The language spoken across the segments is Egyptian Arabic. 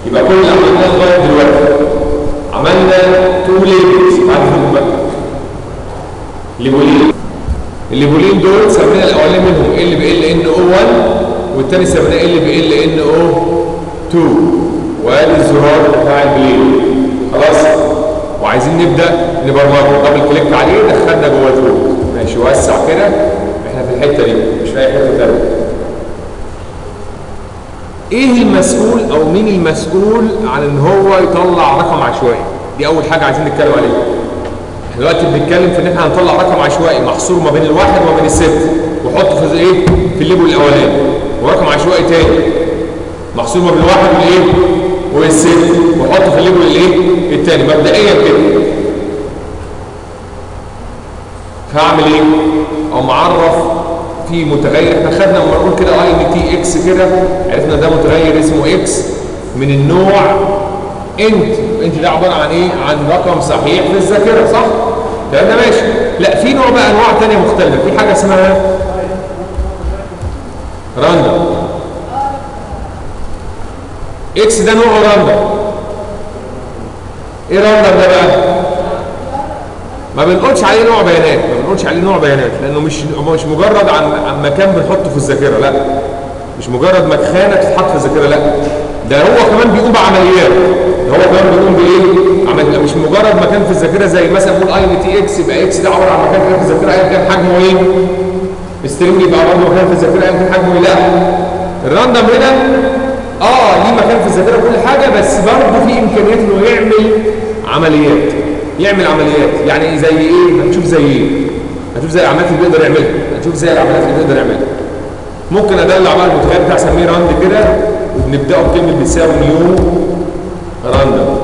يبقى كل اللي عملناه لغايه دلوقتي عملنا تو ليبلز عارفهم بقى ليبولين الليبولين دول سمينا الاولاني منهم ال ب ال ان او 1 والثاني سميناه ال ب ال ان او 2 وادي الزرار بتاع البلين خلاص وعايزين نبدا نبرمجه دبل كليك عليه دخلنا جوه الكود ماشي وسع كده احنا في الحته دي مش في اي حته ثانيه ايه المسؤول او مين المسؤول عن ان هو يطلع رقم عشوائي دي اول حاجه عايزين نتكلم عليها احنا دلوقتي بنتكلم في ان احنا هنطلع رقم عشوائي محصور ما بين الواحد وما بين الست وحطه في ايه في الليبل الاولاني ورقم عشوائي تاني محصور ما بين الواحد والايه والست وحطه في الليبل الايه التاني مبدئيا كده هعمل ايه او معرف في متغير احنا خدنا لما نقول كده اي ان تي اكس كده عرفنا ده متغير اسمه اكس من النوع انت انت ده عباره عن ايه عن رقم صحيح في الذاكره صح الكلام ده ماشي لا في نوع بقى انواع ثانيه مختلفه في حاجه اسمها راندوم اكس ده نوعه راندوم ايه راندوم ده بقى ما بنقولش عليه نوع بيانات ما بنقولش عليه نوع بيانات لانه مش مش مجرد عن عن مكان بنحطه في الذاكره لا مش مجرد مكانه تتحط في الذاكره لا ده هو كمان بيقوم بعمليات ده هو كمان بيقوم بايه عمل مش مجرد مكان في الذاكره زي مثلا نقول اي ان تي اكس يبقى اكس ده عباره عن مكان كده في الذاكره ايا كان حجمه ايه سترينج يبقى برضه مكان في الذاكره ايا كان حجمه ايه لا الراندوم هنا اه ليه مكان في الذاكره كل حاجه بس برضه في امكانيات انه يعمل عمليات يعمل عمليات يعني زي ايه هنشوف زي ايه هنشوف زي العمليات اللي بيقدر يعملها هنشوف زي العمليات اللي بيقدر يعملها ممكن ادل على المتغير بتاع اسميه راند كده وبنبداه بكلمه بتساوي نيو راندوم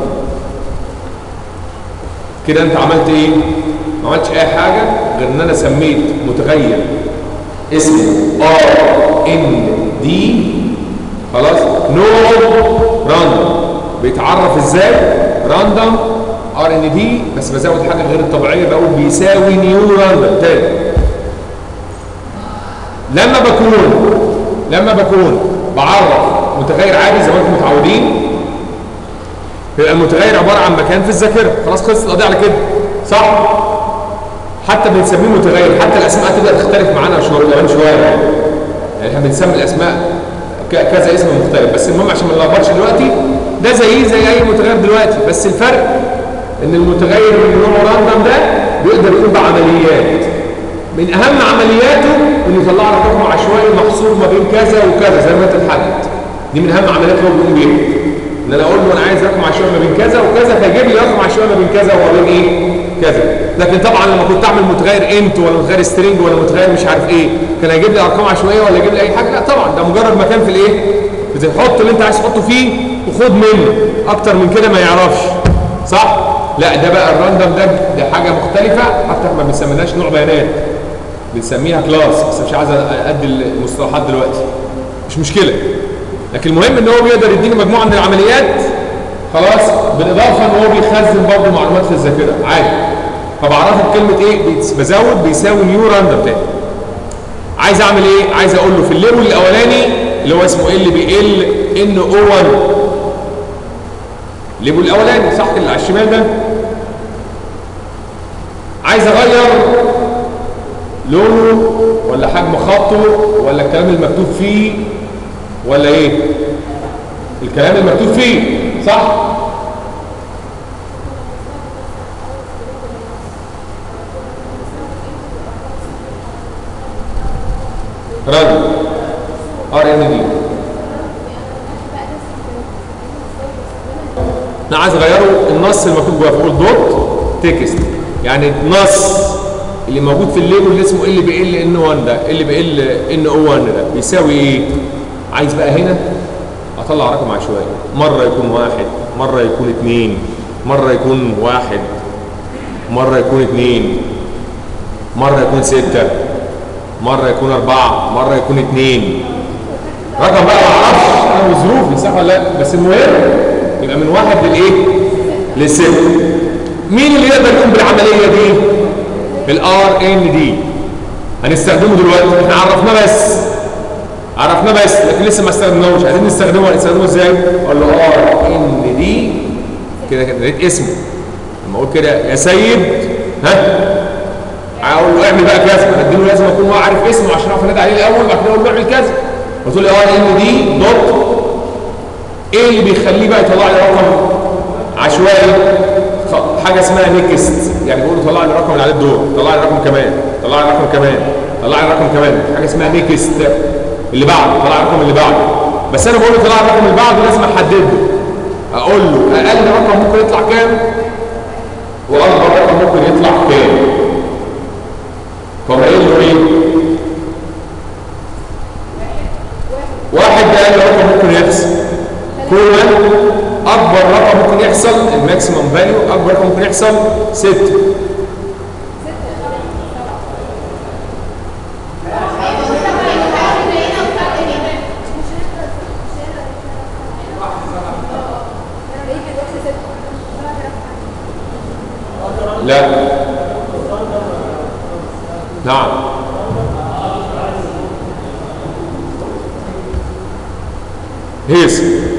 كده انت عملت ايه ما عملتش اي حاجه غير ان انا سميت متغير اسمه ار ان دي خلاص نوع راندوم بيتعرف ازاي راندوم ار ان دي بس بزود حاجه غير الطبيعيه بقول بيساوي نيو راندوم تاني لما بكون لما بكون بعرف متغير عادي زي ما انتم متعودين يبقى المتغير عباره عن مكان في الذاكره خلاص خلصت القضيه على كده صح حتى بنسميه متغير حتى الاسماء هتبدا تختلف معانا شويه كمان شويه يعني احنا بنسمي الاسماء كذا اسم مختلف بس المهم عشان ما نلخبطش دلوقتي ده زيه زي اي متغير دلوقتي بس الفرق ان المتغير اللي نوعه راندوم ده بيقدر يقوم بعمليات من اهم عملياته انه يطلع لك رقم عشوائي محصور ما بين كذا وكذا زي ما انت اتحدد دي من اهم عمليات اللي هو بيقوم بيها ان انا اقول له انا عايز رقم عشوائي ما بين كذا وكذا فيجيب لي رقم عشوائي ما بين كذا وما بين ايه كذا لكن طبعا لما كنت اعمل متغير انت ولا متغير سترينج ولا متغير مش عارف ايه كان هيجيب لي ارقام عشوائيه ولا يجيب لي اي حاجه لا طبعا ده مجرد مكان في الايه بتحط اللي انت عايز تحطه فيه وخد منه اكتر من كده ما يعرفش صح لا ده بقى الراندوم ده ده حاجه مختلفه حتى ما بنسميهاش نوع بيانات بنسميها كلاس بس مش عايز ادي المصطلحات دلوقتي مش مشكله لكن المهم ان هو بيقدر يديني مجموعه من العمليات خلاص بالاضافه ان هو بيخزن برضه معلومات في الذاكره عادي فبعرفه بكلمه ايه بزود بيساوي نيو راندوم تاني عايز اعمل ايه عايز اقول له في الليبل الاولاني اللي هو اسمه ال بي ال ان او 1 الليبل الاولاني صح اللي على الشمال ده عايز اغير لونه ولا حجم خطه ولا الكلام المكتوب فيه ولا ايه الكلام المكتوب فيه صح رد ار ان دي انا عايز اغيره النص المكتوب جواه فاقول دوت تكست يعني النص اللي موجود في الليبل اللي اسمه ال بي ال ان 1 ده ال بي ال ان او 1 ده بيساوي ايه عايز بقى هنا اطلع رقم عشوائي مره يكون واحد مره يكون اثنين مره يكون واحد مره يكون اثنين مره يكون سته مره يكون اربعه مره يكون اثنين رقم بقى ما اعرفش انا وظروفي صح ولا لا بس المهم يبقى من واحد للايه للست مين اللي يقدر يقوم بالعمليه دي الار ان دي هنستخدمه دلوقتي احنا عرفناه بس عرفناه بس لكن لسه ما استخدمناهوش عايزين نستخدمه نستخدمه ازاي اقول له ار ان دي كده كده لقيت اسمه لما اقول كده يا سيد ها اقول له اعمل بقى كذا انا اديله لازم اكون هو عارف اسمه عشان اعرف انادي عليه الاول بعد كده اقول له اعمل كذا قلت له ار ان دي دوت ايه اللي بيخليه بقى يطلع لي رقم عشوائي حاجه اسمها نيكست يعني بيقول له طلع لي رقم اللي عليه الدور طلع لي رقم كمان طلع لي رقم كمان طلع لي رقم كمان حاجه اسمها نيكست اللي بعده طلع الرقم اللي بعده بس انا بقول له طلع الرقم اللي بعده لازم احدده اقول له اقل رقم ممكن يطلع كام واكبر رقم ممكن يطلع كام طب ايه له ايه واحد ده اقل رقم ممكن يحصل كل اكبر رقم ممكن يحصل الماكسيمم فاليو اكبر رقم ممكن يحصل 6 لا نعم هيس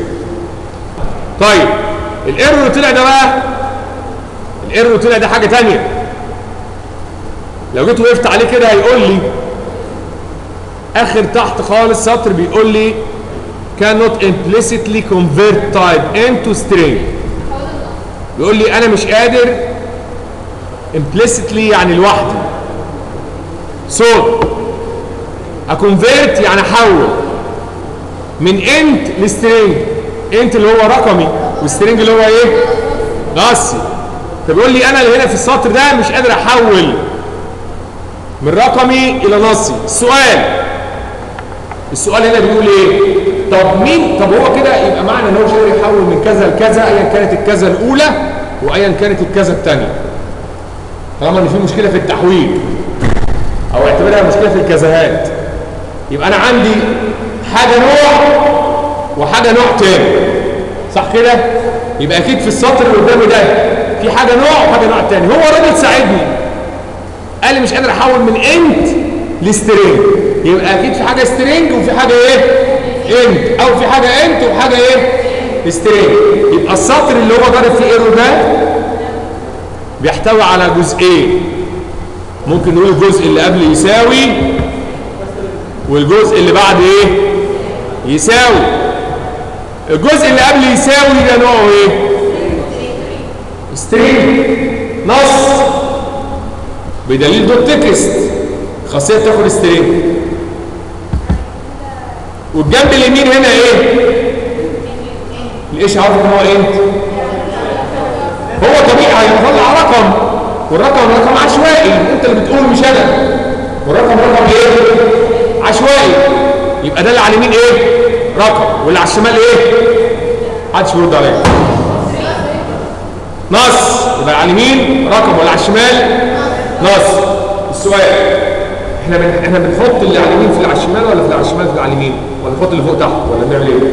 طيب الايرور اللي طلع ده بقى الايرور اللي طلع ده حاجه ثانيه لو جيت وقفت عليه كده هيقول لي اخر تحت خالص سطر بيقول لي cannot implicitly convert type into string بيقول لي انا مش قادر implicitly يعني لوحدي so اكونفيرت يعني احول من انت لسترينج انت اللي هو رقمي والسترينج اللي هو ايه نصي فبيقول لي انا اللي هنا في السطر ده مش قادر احول من رقمي الى نصي السؤال السؤال هنا بيقول ايه طب مين طب هو كده يبقى معنى ان هو مش قادر يحول من كذا لكذا ايا كانت الكذا الاولى وايا كانت الكذا الثانيه طالما ان في مشكله في التحويل او اعتبرها مشكله في الكذاهات يبقى انا عندي حاجه نوع وحاجه نوع تاني صح كده يبقى اكيد في السطر اللي قدامي ده في حاجه نوع وحاجه نوع تاني هو راجل ساعدني قال لي مش قادر احول من انت لسترينج يبقى اكيد في حاجه سترينج وفي حاجه ايه انت او في حاجه انت وحاجه ايه سترينج يبقى السطر اللي هو ضارب فيه ايرور ده بيحتوي على جزئين ممكن نقول الجزء اللي قبل يساوي والجزء اللي بعد ايه يساوي الجزء اللي قبل يساوي ده نوعه ايه سترينج نص بدليل دوت تكست خاصيه تاخد سترينج والجنب اليمين هنا ايه الايش عارف ان هو انت هو طبيعي هيطلع رقم والرقم رقم عشوائي انت اللي بتقول مش انا والرقم رقم ايه عشوائي يبقى ده اللي على اليمين ايه رقم واللي على الشمال ايه محدش بيرد عليا نص يبقى على اليمين رقم واللي على الشمال نص السؤال احنا بن... احنا بنحط اللي على اليمين في اللي على الشمال ولا في اللي على الشمال في اللي على اليمين ولا نحط اللي فوق تحت ولا بنعمل ايه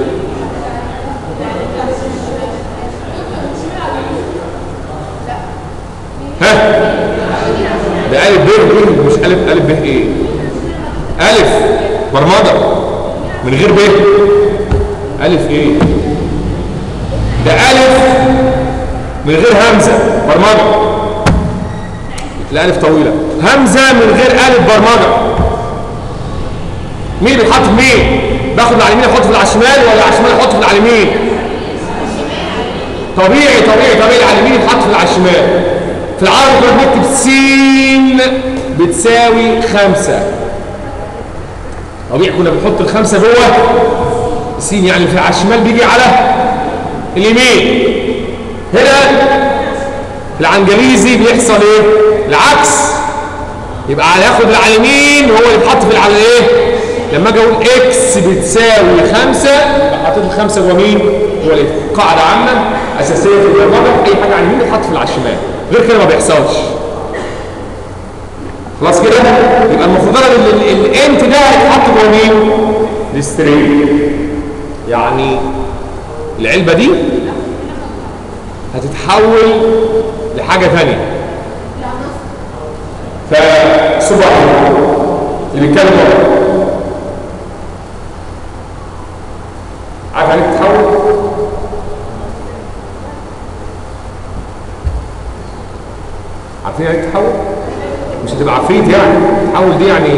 ها ده الف ب ب مش الف الف ب ايه الف برمجه من غير ب الف ايه ده الف من غير همزه برمجه الالف طويله همزه من غير الف برمجه مين بيتحط في مين باخد من على اليمين احط في على الشمال ولا على الشمال احط في على اليمين طبيعي طبيعي طبيعي على اليمين يتحط في على الشمال في العربي كنا بنكتب س بتساوي خمسة طبيعي كنا بنحط الخمسة جوه س يعني في على الشمال بيجي على اليمين هنا في العنجليزي بيحصل ايه العكس يبقى هياخد اللي على اليمين هو اللي يتحط في على ايه لما اجي اقول اكس بتساوي خمسة يبقى حطيت الخمسة جوه مين جوه الايه قاعدة عامة اساسية في البرمجة اي حاجة على اليمين تتحط في اللي على الشمال غير كده ما بيحصلش خلاص كده يبقى المفروض الانت ده هيتحط جوه مين السترينج يعني العلبة دي هتتحول لحاجة ثانية فصبح اللي بيتكلم عارفين يعني إيه تحول مش هتبقى عفريت يعني تحول دي يعني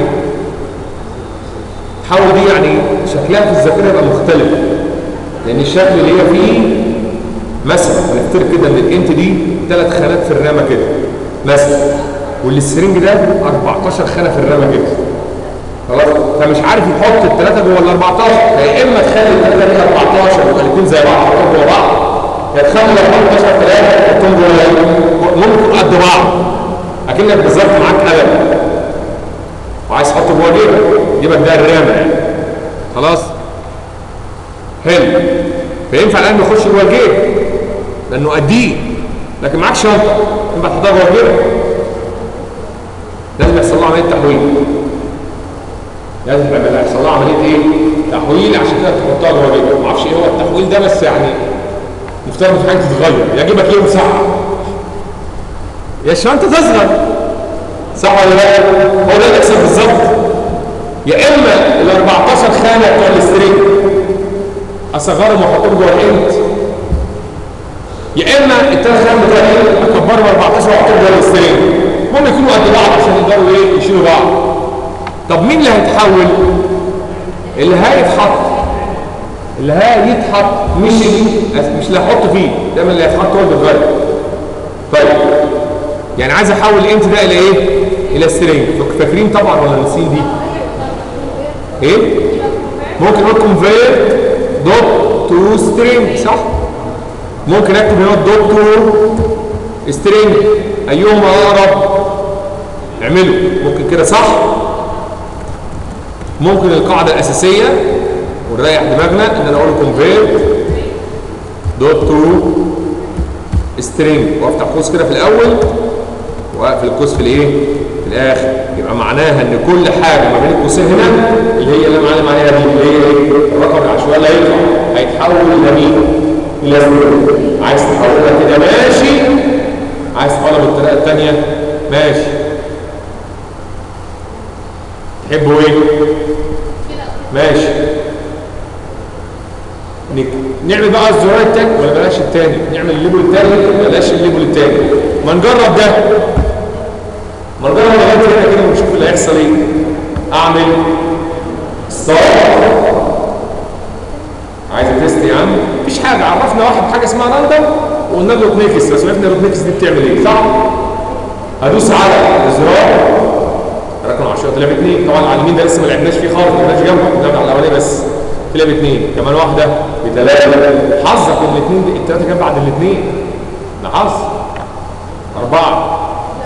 تحول دي يعني شكلها في الذاكره يبقى مختلف لان الشكل اللي هي فيه مثلا هنفترض كده ان الانت دي ثلاث خانات في الرامه كده مثلا والسرنج ده 14 خانه في الرامه كده خلاص فمش عارف يحط الثلاثه جوه ال 14 يا اما تخلي الثلاثه دي 14 يبقى الاثنين زي بعض يحطهم جوه بعض يا تخلي ال 14 ثلاثه تحطهم جوه ممكن قد بعض اكنك بالظبط معاك قلم وعايز تحطه جوه جيبك جيبك ده الرامه يعني خلاص حلو فينفع الان يخش جوه الجيب لانه قديه لكن معاك شنطه ينفع تحطها جوه جيبك لازم يحصل له عمليه تحويل لازم يحصل لها عمليه ايه؟ تحويل عشان كده تحطها جوه جيبك ما اعرفش ايه هو التحويل ده بس يعني مفترض في حاجه تتغير يا جيبك يوم ساعه يا الشنطه تصغر صح ولا لا؟ هو ده اللي يحصل بالظبط يا اما ال 14 خانه بتوع الاسترينج اصغرهم واحطهم جوه الانت يا اما الثلاث خانات بتوع الانت اكبرهم 14 واحطهم جوه الاسترينج هم يكونوا قد بعض عشان يقدروا ايه يشيلوا بعض طب مين اللي هيتحول اللي هيتحط اللي هيتحط مش مش اللي هحط فيه دايما اللي هيتحط هو اللي بيتغير طيب يعني عايز احول الانت ده الى ايه الى سترينج فاكرين طبعا ولا ناسيين دي ايه ممكن اقول كونفيرت دوت تو سترينج صح ممكن اكتب هنا دوت تو سترينج ايهما اقرب اعمله ممكن كده صح ممكن القاعده الاساسيه ونريح دماغنا ان انا اقول كونفيرت دوت تو سترينج وافتح قوس كده في الاول واقفل القوس في الايه في الاخر يبقى معناها ان كل حاجه ما بين القوسين هنا اللي هي اللي انا معلم عليها دي اللي هي ايه الرقم العشوائي اللي هيطلع هيتحول الى مين الى سترينج عايز تحولها كده ماشي عايز تحولها بالطريقه الثانيه ماشي تحبوا ايه ماشي نعمل بقى الزرار التاني ولا بلاش التاني نعمل الليبل التاني ولا بلاش الليبل التاني ما نجرب ده ما نجرب لغايه هنا كده ونشوف اللي هيحصل ايه اعمل ستار عايز تيست يا عم مفيش حاجه عرفنا واحد حاجه اسمها راندوم وقلنا له روتنيكس بس عرفنا الروتنيكس دي بتعمل ايه صح هدوس على الزرار رقم 10 طلع باثنين طبعا على اليمين ده لسه ما لعبناش فيه خالص ما لعبناش جنبه ده على الاولاني بس طلع باثنين كمان واحده بثلاثه حظك ان الاثنين دي الثلاثه جنب بعد الاثنين ده حظ اربعه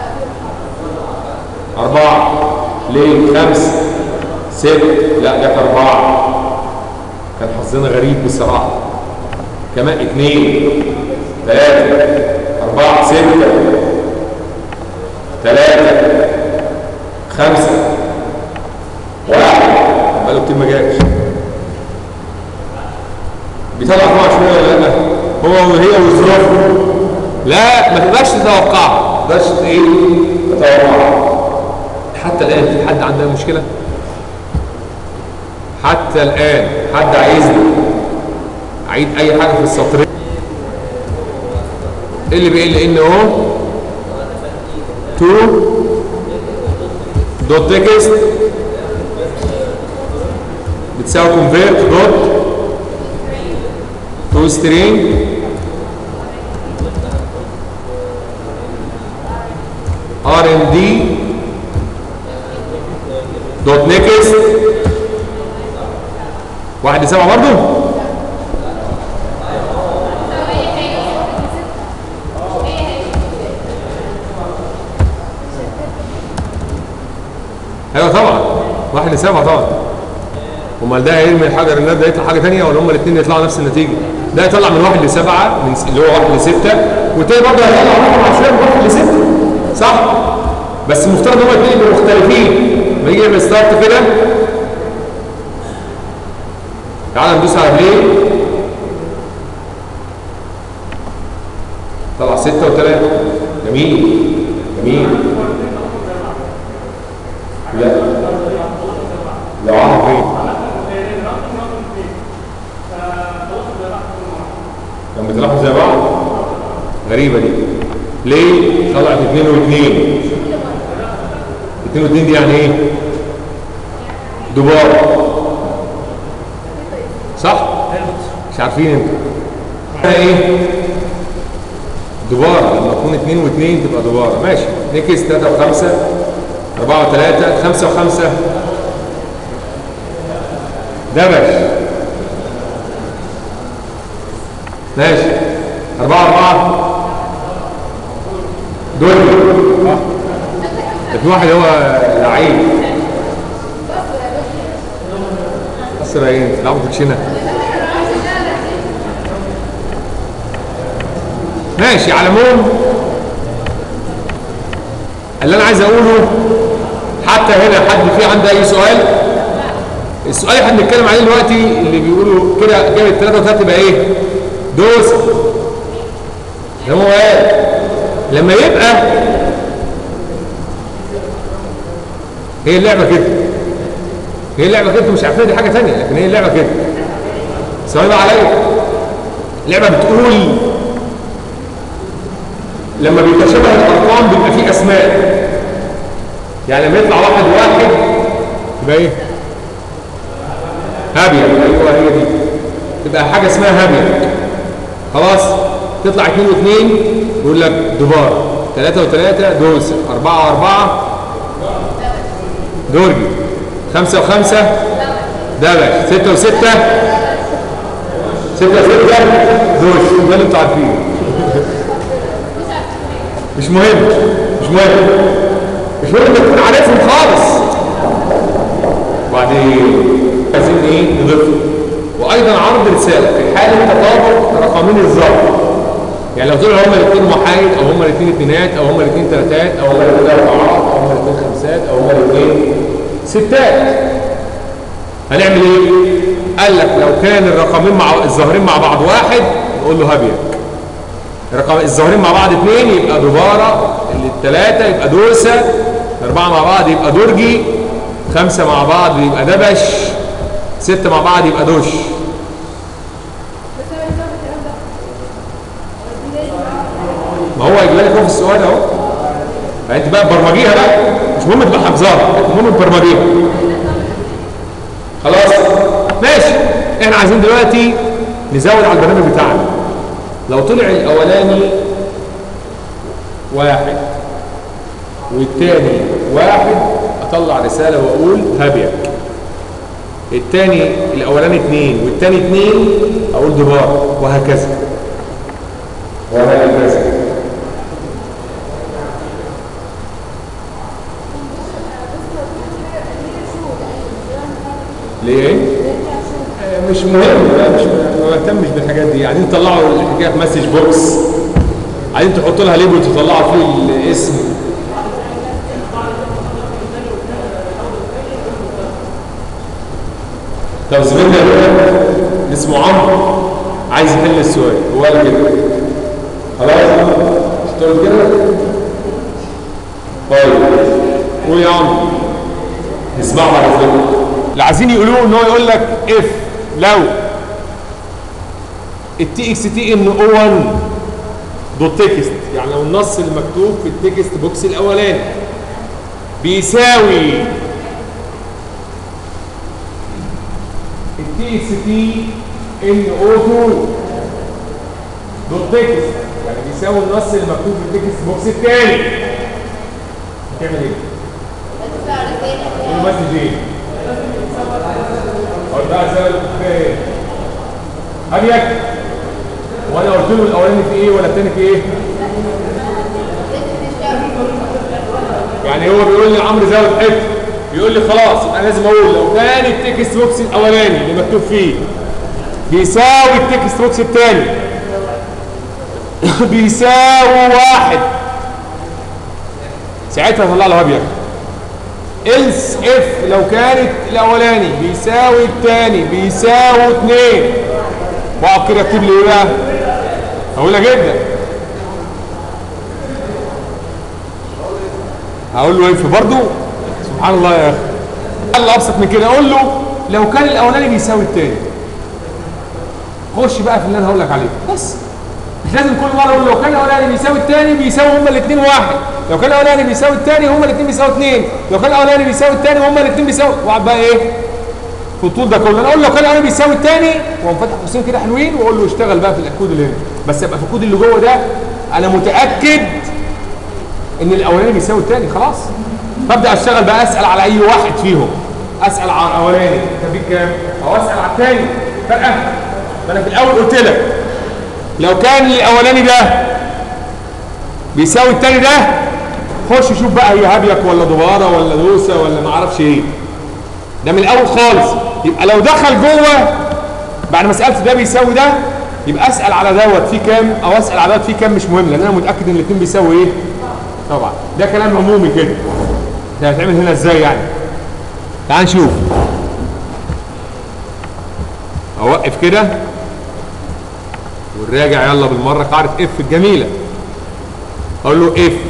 اربعه ليه خمسه ست لا جت اربعه كان حظنا غريب بصراحه كمان اثنين ثلاثه اربعه سته ثلاثه خمسة واحد بقاله كتير ما جاش بيطلع طبعا شوية ولا لا هو وهي وظروفه لا ما تقدرش تتوقعها ما تقدرش ايه تتوقعها حتى الآن في حد عنده مشكلة حتى الآن حد عايزني أعيد أي حاجة في السطرين ايه اللي بيقل ان اهو 2 دوت تكست بتساوي كونفيرت دوت تو سترينج ار ام دي دوت نيكست واحد لسبعة برضه ايوه طبعا واحد لسبعة طبعا امال ده هيرمي الحجر النار ده يطلع حاجه ثانيه ولا هما الاثنين يطلعوا نفس النتيجه ده يطلع من واحد لسبعه من س- اللي هو واحد لسته والتاني برضه هيطلع رقم عشوائي من واحد لسته صح بس المفترض ان هما الاثنين يبقوا مختلفين لما يجي يعمل ستارت كده تعالى ندوس على بلاي طلع ستة وثلاثة جميل جميل لا لو عمل فين كان بيطلعوا زي بعض غريبة دي ليه؟ طلعت 2 و2 2 و2 دي يعني ايه؟ دبار صح؟ مش عارفين انتوا ايه؟ دبارة لما تكون 2 و2 تبقى دبارة ماشي نكس 3 و5 4 و3 5 و5 دبش ماشي 4 4 دول اه في واحد هو لعيب اسرع ايه تلعبوا كوتشينه ماشي على العموم اللي انا عايز اقوله حتى هنا حد في عنده اي سؤال السؤال اللي احنا بنتكلم عليه دلوقتي اللي بيقولوا كده جاب الثلاثه وثلاثه تبقى ايه؟ دوس زي ما هو قال لما يبقى هي اللعبه كده هي اللعبه كده انتوا مش عارفين دي حاجه ثانيه لكن هي اللعبه كده ثواني بقى عليا اللعبه بتقول لما بيتشابه الارقام بيبقى فيه اسماء يعني لما يطلع واحد واحد يبقى ايه؟ هابيا ايوه هي دي تبقى حاجه اسمها هابيا خلاص تطلع اثنين واثنين يقول لك دبار ثلاثة وثلاثة دوس أربعة وأربعة دورجي خمسة وخمسة دبش ستة وستة ستة وستة دوش ده اللي انتوا عارفينه مش مهم مش مهم مش مهم انك تكون عارفهم خالص وبعدين عايزين ايه نضيفه وايضا عرض رساله في حاله تطابق رقمين الظرف يعني لو طلعوا هما الاثنين محايد او هما الاثنين اثنينات او هما الاثنين ثلاثات او هما الاثنين اربعات او هما الاثنين خمسات او هما الاثنين ستات هنعمل ايه؟ قال لك لو كان الرقمين مع الظاهرين مع بعض واحد نقول له هابيك الرقم الظاهرين مع بعض اثنين يبقى دبارة الثلاثة يبقى دوسة أربعة مع بعض يبقى درجي خمسة مع بعض يبقى دبش ستة مع بعض يبقى دوش ما هو يجيب لك هو في السؤال اهو فانت بقى برمجيها بقى مش مهم تبقى حافظاها المهم تبرمجيها خلاص ماشي احنا عايزين دلوقتي نزود على البرنامج بتاعنا لو طلع الاولاني واحد والتاني واحد اطلع رساله واقول هابيك التاني الاولاني اثنين والتاني اثنين اقول دبار وهكذا وهكذا ليه؟ مش مهم مش ما بهتمش بالحاجات دي عايزين تطلعوا الحكايه في مسج بوكس عايزين تحطوا لها ليبل تطلعوا فيه الاسم طب زميلنا اللي اسمه عمرو عايز يحل السؤال هو قال كده خلاص مش تقول كده طيب قول يا عمرو نسمعه بعد كده اللي عايزين يقولوه ان هو يقول لك اف لو التي اكس تي ان او 1 دوت تكست يعني لو النص المكتوب في التكست بوكس الاولاني بيساوي التي اكس تي ان او 2 دوت تكست يعني بيساوي النص المكتوب في التكست بوكس الثاني هتعمل ايه؟ قول مسج ايه؟ قول بقى زي ايه؟ هبيك وانا قلت له الاولاني في ايه ولا الثاني في ايه؟ يعني هو بيقول لي عمرو زود حته بيقول لي خلاص يبقى لازم اقول لو كان التكست بوكس الاولاني اللي مكتوب فيه بيساوي التكست بوكس الثاني بيساوي واحد ساعتها هطلع له هبيك إلس اف لو كانت الاولاني بيساوي الثاني بيساوي اثنين واقعد كده اكتب لي ايه بقى؟ هقولها جدا هقول له اف برضه سبحان الله يا اخي الله ابسط من كده اقول له لو كان الاولاني بيساوي الثاني خش بقى في اللي انا هقول لك عليه بس مش لازم كل مره اقول لو كان الاولاني بيساوي الثاني بيساوي هما الاثنين واحد لو كان الاولاني بيساوي الثاني هما الاثنين بيساوي اثنين لو كان الاولاني بيساوي الثاني هما الاثنين بيساوي واقعد بقى ايه في الطول ده كله انا اقول لو كان الاولاني بيساوي الثاني واقوم فاتح قوسين كده حلوين واقول له اشتغل بقى في الكود اللي هنا بس يبقى في الكود اللي جوه ده انا متاكد ان الاولاني بيساوي الثاني خلاص فابدا اشتغل بقى اسال على اي واحد فيهم اسال على الاولاني ده بيه كام او اسال على الثاني فرقه ما انا في الاول قلت لك لو كان الاولاني ده بيساوي الثاني ده خش شوف بقى هي هابيك ولا دباره ولا دوسه ولا ما اعرفش ايه ده من الاول خالص يبقى لو دخل جوه بعد ما سالت ده بيساوي ده يبقى اسال على دوت فيه كام او اسال على دوت فيه كام مش مهم لان انا متاكد ان الاثنين بيساوي ايه طبعا ده كلام عمومي كده ده هيتعمل هنا ازاي يعني تعال نشوف اوقف كده ونراجع يلا بالمره قاعده اف الجميله اقول له اف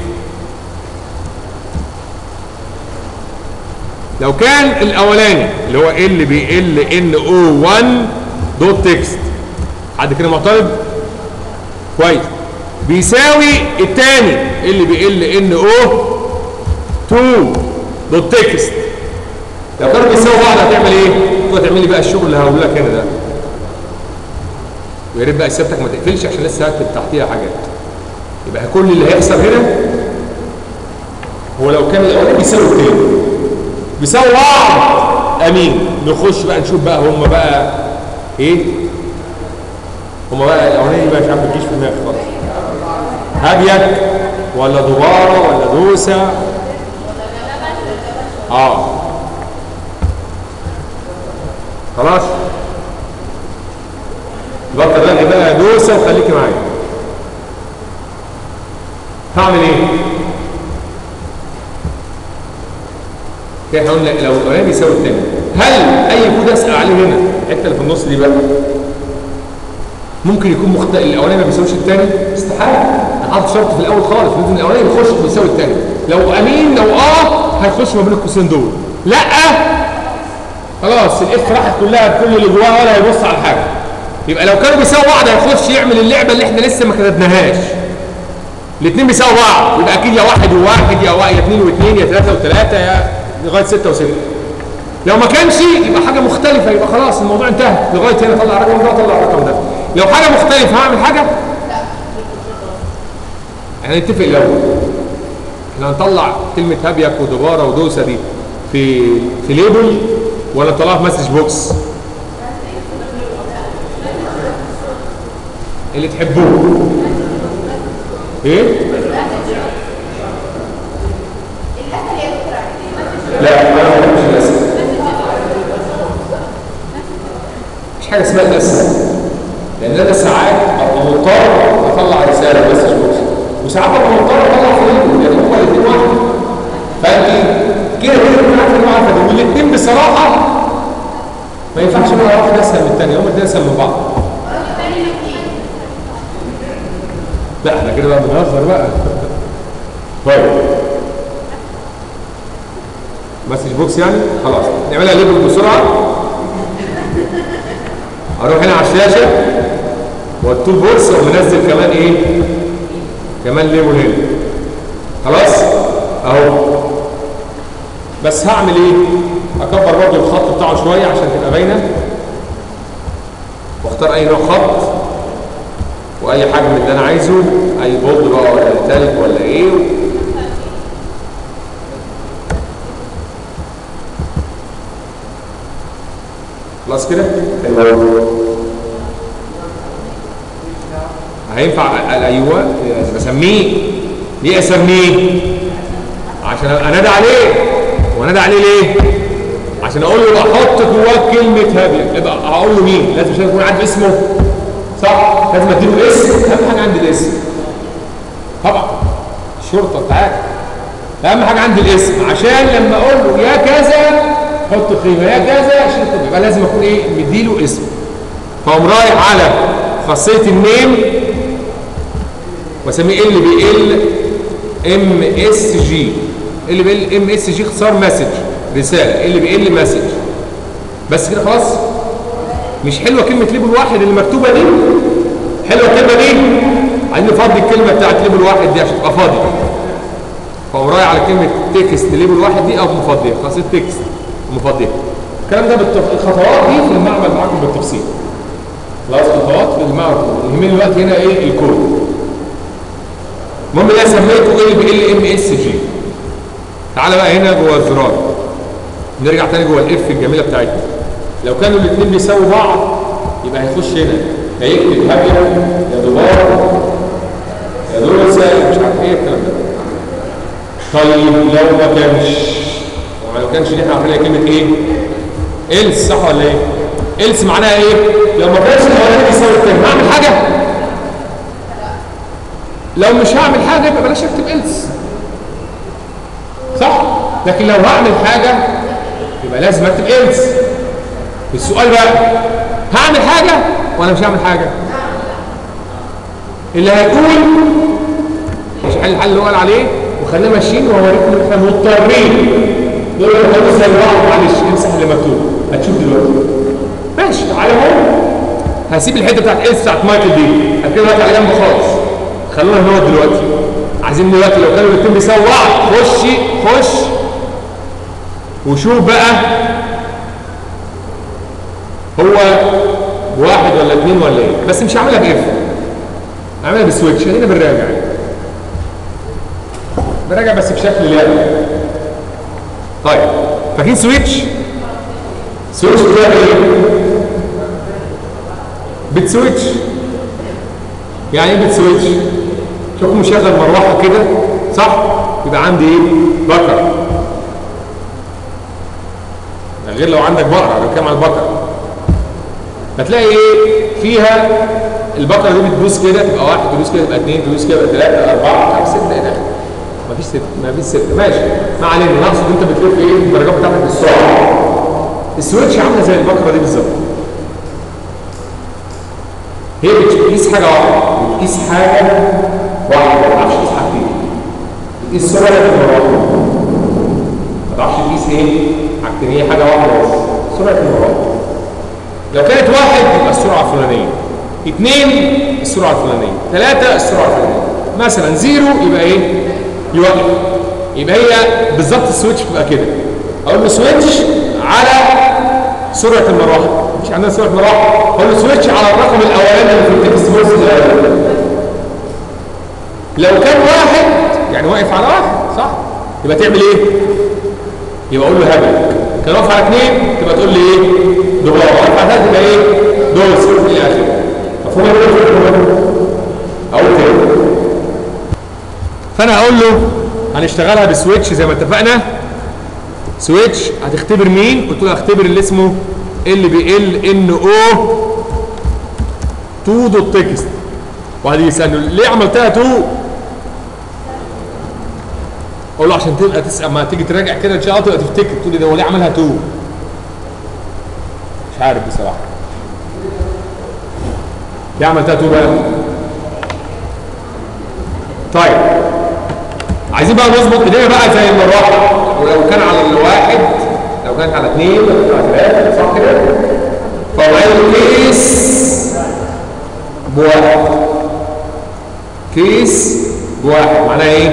لو كان الاولاني اللي هو ال بي ال ان او 1 دوت تكست حد كده معترض كويس بيساوي الثاني ال بي ال ان او 2 دوت تكست لو كانوا بيساووا بعض هتعمل ايه؟ تقدر تعمل لي بقى الشغل اللي هقول لك هنا ده ويا ريت بقى اجابتك ما تقفلش عشان لسه هكتب تحتيها حاجات يبقى كل اللي هيحصل هنا هو لو كان الاولاني بيساوي الثاني بيساوي بعض امين نخش بقى نشوف بقى هم بقى ايه هم بقى الاولاني بقى مش عارف بتجيش في دماغي خالص هابيك ولا دباره ولا دوسه اه خلاص بطل بقى بقى دوسه وخليكي معايا هعمل ايه؟ كده احنا قلنا لو الاولاني بيساوي الثاني هل اي كود اسال عليه هنا الحته اللي في النص دي بقى ممكن يكون مخت... الاولاني ما بيساويش الثاني استحاله انا حاطط شرط في الاول خالص لازم الاولاني يخش بيساوي الثاني لو امين لو اه هيخش ما بين القوسين دول لا خلاص الاف راحت كلها بكل اللي جواها ولا هيبص على حاجه يبقى لو كانوا بيساووا بعض هيخش يعمل اللعبه اللي احنا لسه ما كتبناهاش الاثنين بيساووا بعض يبقى اكيد يا واحد وواحد يا واحد يا اثنين واثنين يا ثلاثه وثلاثه يا لغايه سته وسته لو ما كانش يبقى حاجه مختلفه يبقى خلاص الموضوع انتهى لغايه هنا طلع الرقم ده طلع الرقم ده لو حاجه مختلفه هعمل حاجه احنا نتفق الاول احنا هنطلع كلمه هابيك ودباره ودوسه دي في في ليبل ولا نطلعها في مسج بوكس اللي تحبوه ايه لا انا ما بحبش الاسم مش حاجه اسمها الاسم لان انا ساعات ابقى مضطر اطلع رساله بس بوكس وساعات ابقى مضطر اطلع في ليبل لان هما الاثنين واحد فانت كده كده تكون عارف المعرفه دي والاثنين بصراحه ما ينفعش ولا واحد اسهل من الثاني هما الاثنين اسهل من بعض لا احنا كده بقى بنهزر بقى طيب مسج بوكس يعني خلاص نعملها ليبل بسرعه اروح هنا على الشاشه والتول بوكس ومنزل كمان ايه كمان ليبل هنا خلاص اهو بس هعمل ايه اكبر برضو الخط بتاعه شويه عشان تبقى باينه واختار اي نوع خط واي حجم اللي انا عايزه اي بولد بقى ولا تلج ولا ايه خلاص كده هينفع ايوه بسميه ليه اسميه عشان انادي عليه وانادي عليه ليه عشان اقول له احط جواه كلمه هابيه يبقى هقول له مين لازم عشان يكون عارف اسمه صح لازم اديله اسم اهم حاجه عندي الاسم طبعا الشرطه بتاعتك اهم حاجه عندي الاسم عشان لما اقول له يا كذا حط قيمه يا كذا شرطه يبقى لازم اكون ايه مديله اسم فاقوم رايح على خاصيه النيم واسميه ال بي ال ام اس جي ال بي ال ام اس جي اختصار مسج رساله ال بي ال مسج بس كده خلاص مش حلوه كلمه ليبل واحد اللي مكتوبه دي حلوه الكلمه دي عايزين نفضي الكلمه بتاعت ليبل واحد دي عشان تبقى فاضيه فهو رايح على كلمه تكست ليبل واحد دي او مفضيه خلاص التكست مفضيه الكلام ده بالتف... الخطوات دي في المعمل معاكم بالتفصيل خلاص الخطوات في المعمل يهمني دلوقتي هنا ايه الكود المهم ده سميته ال ب ال ام اس جي تعالى بقى هنا جوه الزرار نرجع تاني جوه الاف الجميله بتاعتنا لو كانوا الاثنين بيساووا بعض يبقى هيخش هنا هيكتب هابيه يا دولار يا دولار سالب مش عارف ايه الكلام ده طيب لو ما كانش لو ما كانش دي احنا عارفين كلمه ايه؟ إلس صح ولا ايه؟ إلس معناها ايه؟ لو ما كانش الاولاني بيساوي الثاني هعمل حاجه؟ لو مش هعمل حاجه يبقى بلاش اكتب إلس صح؟ لكن لو هعمل حاجه يبقى لازم اكتب إلس السؤال بقى هعمل حاجه ولا مش هعمل حاجه؟ اللي هيقول مش حل الحل اللي هو قال عليه وخلينا ماشيين وهوريكم ان احنا مضطرين دول هنقول زي بعض معلش امسح اللي مكتوب هتشوف دلوقتي ماشي تعالى اهو هسيب الحته بتاعت اس بتاعت مايكل دي هركنها دلوقتي على جنب خالص خلونا نقعد دلوقتي عايزين دلوقتي لو كانوا الاثنين بيساووا بعض خش خش وشوف بقى هو واحد ولا اثنين ولا ايه بس مش هعملها باف هعملها بسويتش خلينا بنراجع يعني. براجع بس بشكل لعبه طيب فاكرين سويتش سويتش بتعمل ايه بتسويتش يعني ايه بتسويتش شوفوا مشغل مروحه كده صح يبقى عندي ايه بكر غير لو عندك بقره لو كان على البقر هتلاقي ايه فيها البقره دي بتدوس كده تبقى واحد تدوس كده تبقى اثنين تدوس كده تبقى ثلاثه اربعه خمسه سته الى اخره مفيش ست مفيش ست ماشي ما علينا نقصد انت بتلف ايه الدرجات بتاعتك بالسرعه السويتش عامله زي البكره دي بالظبط هي بتقيس حاجه واحده بتقيس حاجه واحده ما تعرفش تقيس حاجتين بتقيس سرعه المروحه ما تعرفش تقيس ايه حاجتين هي حاجه واحده بس سرعه المروحه لو كانت واحد يبقى السرعه الفلانيه اثنين السرعه الفلانيه ثلاثه السرعه الفلانيه مثلا زيرو يبقى ايه يوقف يبقى هي بالظبط السويتش بتبقى كده اقول له سويتش على سرعه المروحه مش عندنا سرعه مروحه اقول له سويتش على الرقم الاولاني اللي في التكست بوكس الاولاني لو كان واحد يعني واقف على واحد صح يبقى تعمل ايه يبقى اقول له هبل كان واقف على اثنين تبقى تقول لي ايه دولار واقف على ثلاثه تبقى ايه دوز الى اخره مفهوم اقول تاني فانا هقول له هنشتغلها بسويتش زي ما اتفقنا سويتش هتختبر مين قلت له هختبر اللي اسمه ال بي ال ان او تو دوت تكست وهذه يسالني ليه عملتها تو اقول له عشان تبقى تسال ما تيجي تراجع كده ان شاء الله تبقى تفتكر تقول لي ده هو ليه عملها تو مش عارف بصراحه ليه عملتها تو بقى طيب عايزين بقى نظبط ايدينا بقى زي المروحه ولو كان على الواحد لو كانت على اثنين لو كانت على ثلاثه صح كده فهو كيس بواحد كيس بواحد معناها ايه؟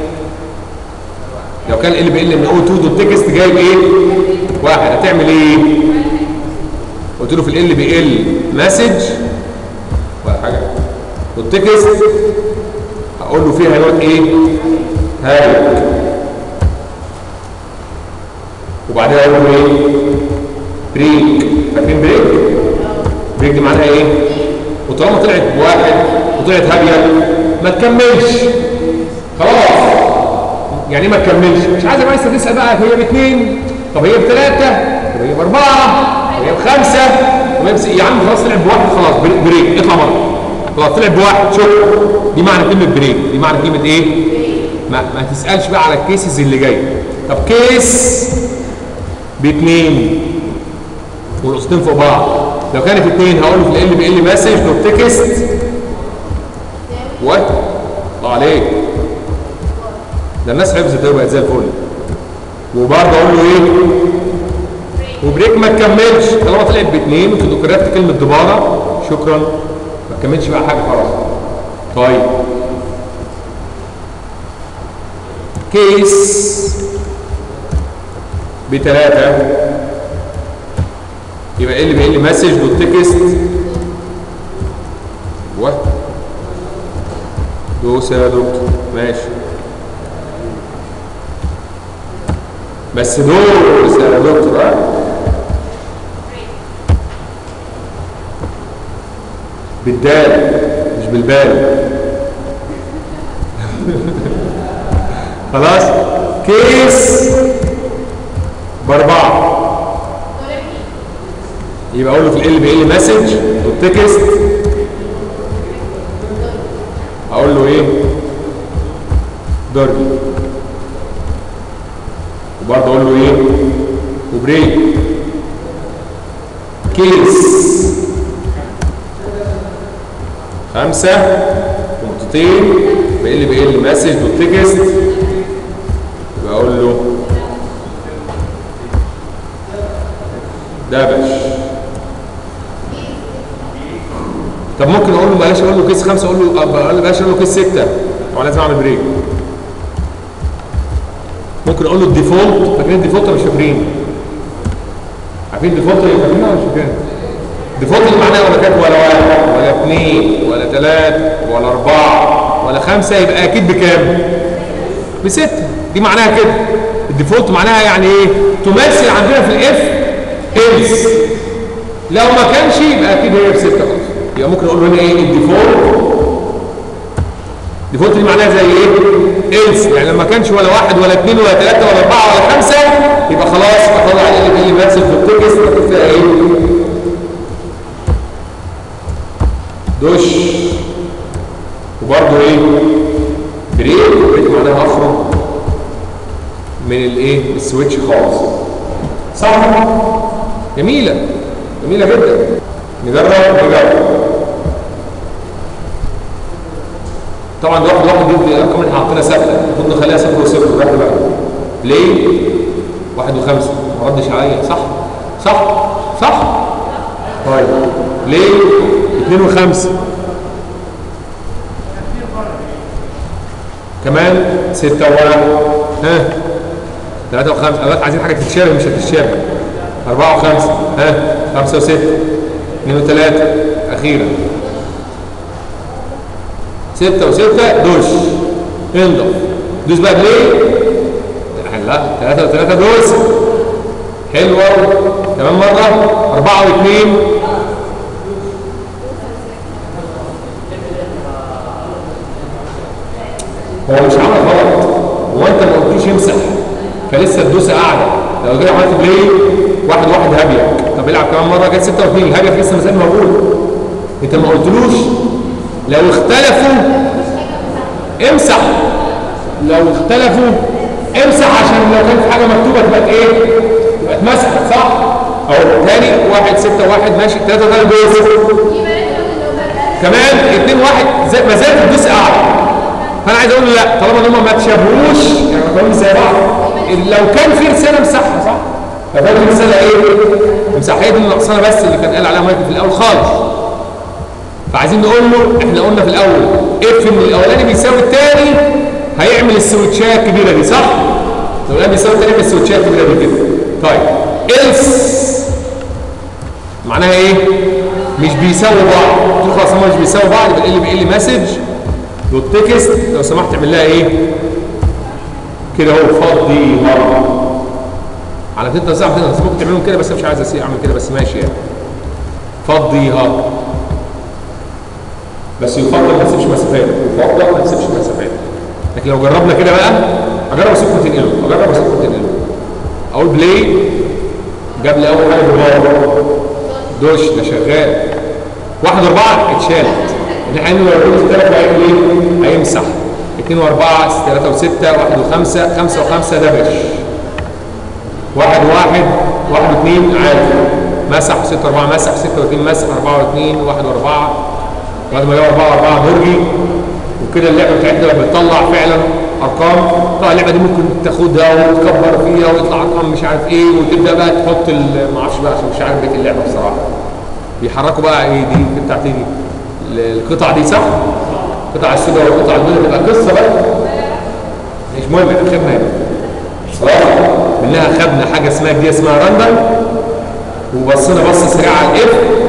لو كان ال بي ال ان او 2 دوت تكست جايب ايه؟ واحد هتعمل ايه؟ قلت له في ال بي ال مسج ولا حاجه والتكست هقول له فيها نوت ايه هالك وبعدين اقول له ايه بريك فاكرين بريك بريك دي معناها ايه وطالما طلعت بواحد وطلعت هابيه ما تكملش خلاص يعني ما تكملش مش عايز بقى لسه تسال بقى هي باثنين طب هي بثلاثه طب هي باربعه طب هي بخمسه طب هي بس... يا عم خلاص طلعت بواحد خلاص بريك اطلع بره خلاص طلع بواحد شوف دي معنى كلمه بريك دي معنى كلمه ايه ما, ما تسالش بقى على الكيسز اللي جايه طب كيس باثنين والقصتين فوق بعض لو كانت اثنين هقول له في ال بي ال مسج دوت تكست وات الله عليك ده الناس حفظت ده بقت زي الفل وبرضه اقول له ايه وبريك ما تكملش طالما طلعت باثنين وكتبت كلمه دباره شكرا ما تكملش بقى حاجه خلاص طيب كيس بتلاتة يبقى ايه اللي بيقل مسج دوت تكست و دوس يا دكتور ماشي بس دوس يا دكتور ها بالدال مش بالبال خلاص كيس باربعه يبقى اقول له في ال بي ال مسج والتكست اقول له ايه ضرب وبرضه اقول له ايه وبريك كيس خمسة نقطتين بقل بقل مسج والتكست يبقى اقول له دبش طب ممكن اقول له بلاش اقول له كيس خمسه اقول له أقول له بلاش اقول له كيس سته هو لازم اعمل بريك ممكن اقول له الديفولت فاكرين الديفولت ولا مش فاكرين؟ عارفين الديفولت اللي فاكرينها ولا مش فاكرين؟ الديفولت اللي معناه ولا كانت ولا واحد ولا اثنين ولا ثلاثه ولا اربعه ولا خمسه يبقى اكيد بكام؟ بسته دي معناها كده الديفولت معناها يعني ايه؟ تمثل عندنا في الاف إلس لو ما كانش يبقى اكيد هي بستة خلاص يبقى ممكن اقول له هنا ايه الديفولت الديفولت دي معناها زي ايه إلس يعني لما كانش ولا واحد ولا اثنين ولا ثلاثة ولا أربعة ولا خمسة يبقى خلاص اطلع عليه اللي بيمثل في التكست اكتب فيها ايه دش وبرضه ايه بريك بريك معناها اخرج من الايه السويتش خالص صح جميلة جميلة جدا نجرب نجرب طبعا ده واحد واحد دي الارقام اللي حاطينها ثابته المفروض نخليها صفر وصفر واحد بقى ليه؟ واحد وخمسه ما ردش عليا صح؟ صح؟ صح؟ طيب ليه؟ اثنين وخمسه كمان ستة وواحد ها ثلاثة وخمسة أوقات عايزين حاجة تتشابه مش هتتشابه أربعة وخمسة ها خمسة وستة اثنين وثلاثة أخيرا ستة وستة دوش انضف دوس بقى بليه لا ثلاثة وثلاثة دوس حلوة كمان مرة أربعة واثنين هو مش عمل غلط هو انت ما قلتوش يمسح فلسه الدوسه قاعده لو كده عملت بلاي واحد واحد هابيك طب العب كمان مره جت 6 و2 الهابيك لسه مازال موجود انت ما قلتلوش لو اختلفوا امسح لو اختلفوا امسح عشان لو كان في حاجه مكتوبه تبقى ايه؟ تبقى اتمسحت صح؟ اهو تاني واحد ستة واحد ماشي ثلاثة ثلاثة دوس كمان اتنين واحد زي ما زالت الدوس قاعده فانا عايز اقول له لا طالما ان هم ما تشابهوش يعني كلهم زي بعض لو كان في رساله مسحها صح؟ فده الرساله ايه؟ مسحها دي النقصانه بس اللي كان قال عليها مايكل في الاول خالص فعايزين نقول له احنا قلنا في الاول اف ان الاولاني بيساوي الثاني هيعمل السويتشات الكبيره دي صح؟ الاولاني بيساوي الثاني يعمل السويتشات الكبيره دي كده طيب إلس معناها ايه؟ مش بيساوي بعض قلت له خلاص هم مش بيساوي بعض يبقى اللي بيقل مسج دوت تكست لو سمحت اعمل لها ايه كده اهو فضي مره على فكره صعب كده بس ممكن تعملهم كده بس أنا مش عايز أسيء اعمل كده بس ماشي يعني فضيها بس يفضل ما تسيبش مسافات يفضل ما تسيبش مسافات لكن لو جربنا كده بقى اجرب اسيبكم تنقله اجرب اسيبكم تنقله اقول بلاي جاب لي اول حاجه بالباور دوش ده شغال واحد اربعه اتشالت الحين لو الرول اختلف هيعمل ايه؟ هيمسح 2 و4 3 و6 1 و5 5 و5 دبش 1 و1 1 و2 عادي مسح 6 و4 مسح 6 و2 مسح 4 و2 1 و4 بعد ما يبقى 4 4 برجي وكده اللعبه بتاعتنا بتطلع فعلا ارقام طبعا اللعبه دي ممكن تاخدها وتكبر فيها ويطلع ارقام مش عارف ايه وتبدا بقى تحط ما اعرفش بقى عشان مش عارف بيت اللعبه بصراحه بيحركوا بقى ايه دي بتاعت ايه دي القطع دي صح؟ القطع السوداء والقطع البيضاء تبقى قصه بقى مش المهم احنا خدنا هنا خلاص منها خدنا حاجه اسمها دي اسمها راندم وبصينا بصه سريعه على الاف